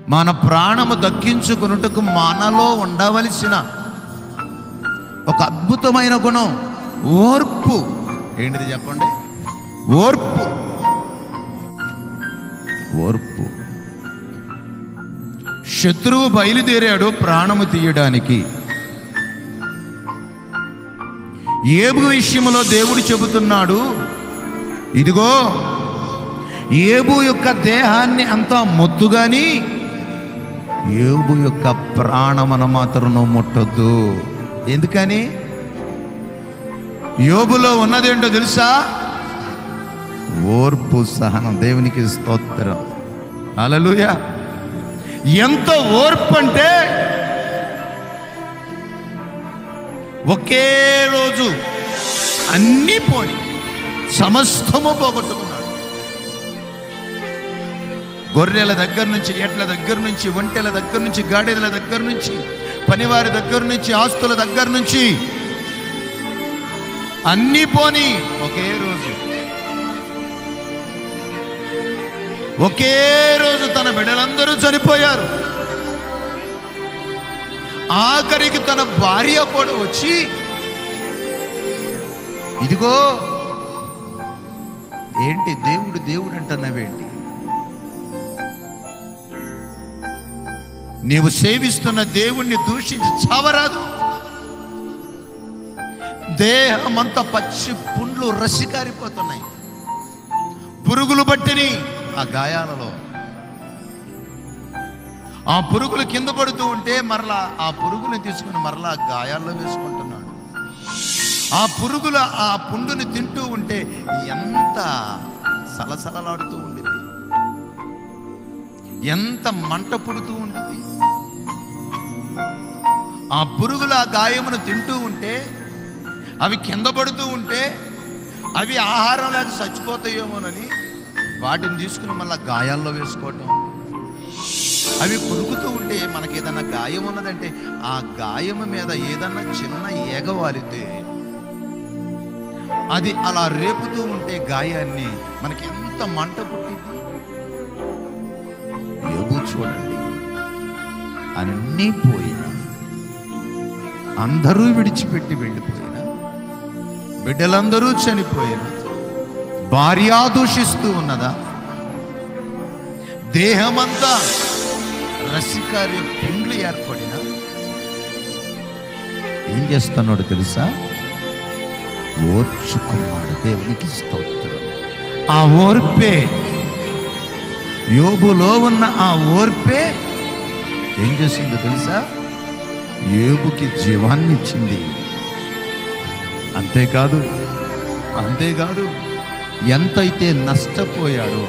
మన ప్రాణము దక్కించుకున్నట్టుకు మనలో ఉండవలసిన ఒక అద్భుతమైన గుణం ఓర్పు ఏంటిది చెప్పండి ఓర్పు ఓర్పు శత్రువు బయలుదేరాడు ప్రాణము తీయడానికి ఏబు విషయంలో దేవుడు చెబుతున్నాడు ఇదిగో ఏబు యొక్క దేహాన్ని అంతా మొత్తుగాని ఏబు యొక్క ప్రాణమన మాత్రం నువ్వు ముట్టొద్దు ఎందుకని యోబులో ఉన్నదేంటో తెలుసా ఓర్పు సహనం దేవునికి స్తోత్రం అలలుయ ఎంత ఓర్పు అంటే ఒకే రోజు అన్నీ పోని సమస్తము పోగొట్టుకున్నాడు గొర్రెల దగ్గర నుంచి ఎట్ల దగ్గర నుంచి ఒంటెల దగ్గర నుంచి గాడిదల దగ్గర నుంచి పనివారి దగ్గర నుంచి ఆస్తుల దగ్గర నుంచి అన్నీ పోని ఒకే రోజు ఒకే రోజు తన బిడ్డలందరూ చనిపోయారు ఆఖరికి తన భార్య కూడా వచ్చి ఇదిగో ఏంటి దేవుడు దేవుడు అంటున్నావేంటి నీవు సేవిస్తున్న దేవుణ్ణి దూషించి చావరాదు దేహమంతా పచ్చి పుండ్లు రసికారిపోతున్నాయి పురుగులు బట్టిని ఆ గాయాలలో ఆ పురుగులు కింద పడుతూ ఉంటే మరలా ఆ పురుగుని తీసుకుని మరలా గాయాల్లో వేసుకుంటున్నాడు ఆ పురుగుల ఆ పుండుని తింటూ ఉంటే ఎంత సలసలలాడుతూ ఉండేది ఎంత మంట పుడుతూ ఉండేది ఆ పురుగుల ఆ గాయమును తింటూ ఉంటే అవి కింద పడుతూ ఉంటే అవి ఆహారం లేక చచ్చిపోతాయేమోనని వాటిని తీసుకుని మళ్ళీ గాయాల్లో వేసుకోవటం అవి పురుగుతూ ఉంటే మనకి ఏదన్నా గాయం ఉన్నదంటే ఆ గాయము మీద ఏదన్నా చిన్న ఏగ వాలితే అది అలా రేపుతూ ఉంటే గాయాన్ని మనకి ఎంత మంట పుట్టింది యోగు చూడండి అన్నీ పోయినా అందరూ విడిచిపెట్టి వెళ్ళిపోయినా బిడ్డలందరూ చనిపోయినా భార్య దూషిస్తూ ఉన్నదా దేహమంతా రసికార్య పుండ్లు ఏర్పడిన ఏం చేస్తున్నాడు తెలుసా ఓర్చుకున్నాడు దేవునికి స్తోత్రం ఆ ఓర్పే యోబులో ఉన్న ఆ ఓర్పే ఏం చేసిందో తెలుసా యోబుకి జీవాన్ని ఇచ్చింది అంతేకాదు అంతేకాదు ఎంతైతే నష్టపోయాడో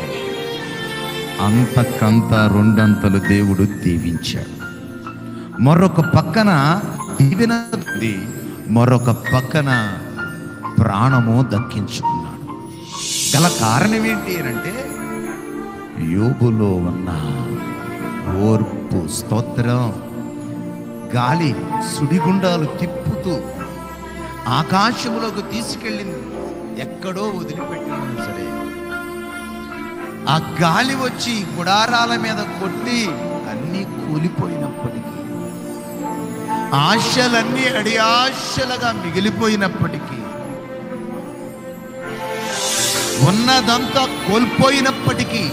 అంతకంత రెండంతలు దేవుడు దీవించాడు మరొక పక్కన దీవెన ఉంది, మరొక పక్కన ప్రాణము దక్కించుకున్నాడు గల కారణం ఏంటి అంటే యోబులో ఉన్న ఓర్పు స్తోత్రం గాలి సుడిగుండాలు తిప్పుతూ ఆకాశంలోకి తీసుకెళ్ళింది ఎక్కడో వదిలిపెట్టినా సరే ఆ గాలి వచ్చి గుడారాల మీద కొట్టి అన్నీ కూలిపోయినప్పటికీ ఆశలన్నీ అడి ఆశలుగా మిగిలిపోయినప్పటికీ ఉన్నదంతా కోల్పోయినప్పటికీ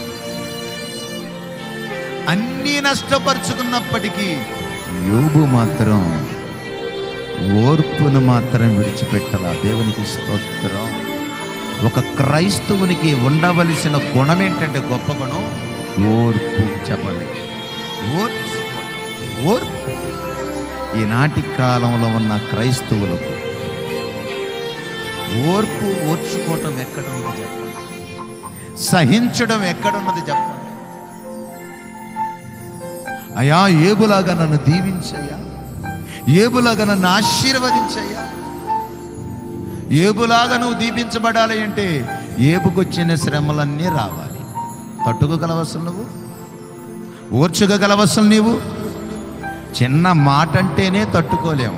అన్నీ నష్టపరుచుకున్నప్పటికీ యోబు మాత్రం ఓర్పును మాత్రం విడిచిపెట్టాల దేవునికి స్తోత్రం ఒక క్రైస్తవునికి ఉండవలసిన గుణం ఏంటంటే గొప్ప గుణం ఓర్పు చెప్పండి ఓర్పు ఓర్పు ఈనాటి కాలంలో ఉన్న క్రైస్తవులకు ఓర్పు ఓర్చుకోవటం ఎక్కడున్నది చెప్పండి సహించడం ఎక్కడున్నది చెప్పండి అయా ఏబులాగా నన్ను దీవించయ్యా ఏబులాగా నన్ను ఆశీర్వదించయ్యా ఏబులాగా నువ్వు దీపించబడాలి అంటే ఏబుకొచ్చిన శ్రమలన్నీ రావాలి తట్టుకోగలవసలు నువ్వు ఓర్చుకోగలవసలు నీవు చిన్న మాట అంటేనే తట్టుకోలేము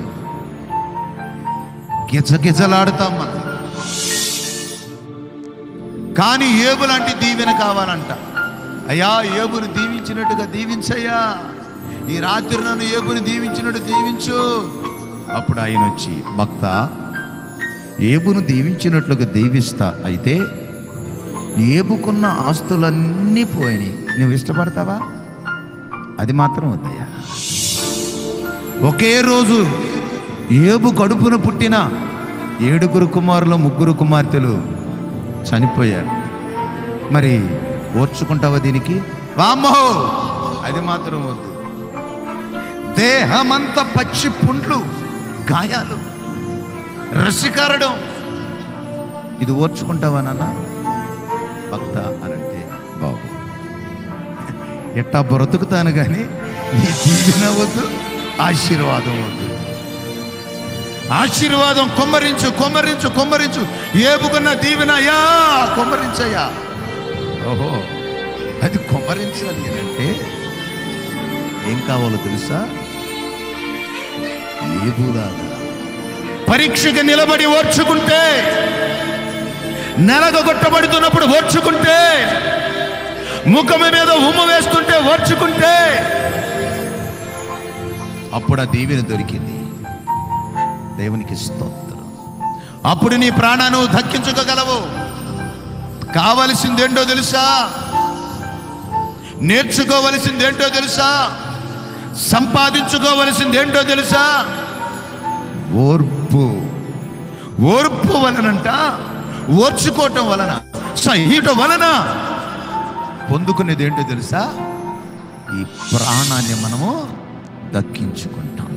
గిజగిజలాడుతాం మనం కానీ ఏబు లాంటి దీవెన కావాలంట అయ్యా ఏబుని దీవించినట్టుగా దీవించయ్యా ఈ రాత్రి నన్ను ఏబుని దీవించినట్టు దీవించు అప్పుడు ఆయన వచ్చి భక్త ఏబును దీవించినట్లుగా దీవిస్తా అయితే ఏబుకున్న ఆస్తులన్నీ పోయినాయి నువ్వు ఇష్టపడతావా అది మాత్రం వద్దయ్యా ఒకే రోజు ఏబు కడుపున పుట్టిన ఏడుగురు కుమారులు ముగ్గురు కుమార్తెలు చనిపోయారు మరి ఓర్చుకుంటావా దీనికి వామ్మో అది మాత్రం వద్దు దేహమంతా పచ్చి పుండ్లు గాయాలు రసికారడం ఇది ఓర్చుకుంటావా నాన్న భక్త అనంటే బాబు ఎట్టా బ్రతుకుతాను కానీ నీ దీవెన వద్దు ఆశీర్వాదం వద్దు ఆశీర్వాదం కొమ్మరించు కొమ్మరించు కొమ్మరించు ఏపుకున్న దీవెన అయ్యా కొమ్మరించయ్యా ఓహో అది కొమ్మరించాలి అని అంటే ఏం కావాలో తెలుసా ఏబులాగా పరీక్షకి నిలబడి ఓర్చుకుంటే నెలగొట్టబడుతున్నప్పుడు ఓర్చుకుంటే ముఖం మీద ఉమ్ము వేస్తుంటే ఓర్చుకుంటే అప్పుడు ఆ దీవెన దొరికింది దేవునికి స్తోత్రం అప్పుడు నీ ప్రాణాన్ని దక్కించుకోగలవు కావలసిందేంటో తెలుసా నేర్చుకోవలసిందేంటో తెలుసా సంపాదించుకోవలసిందేంటో తెలుసా ఓర్పు ఓర్పు వలనంట ఓర్చుకోవటం వలన సహిట వలన పొందుకునేది ఏంటో తెలుసా ఈ ప్రాణాన్ని మనము దక్కించుకుంటాం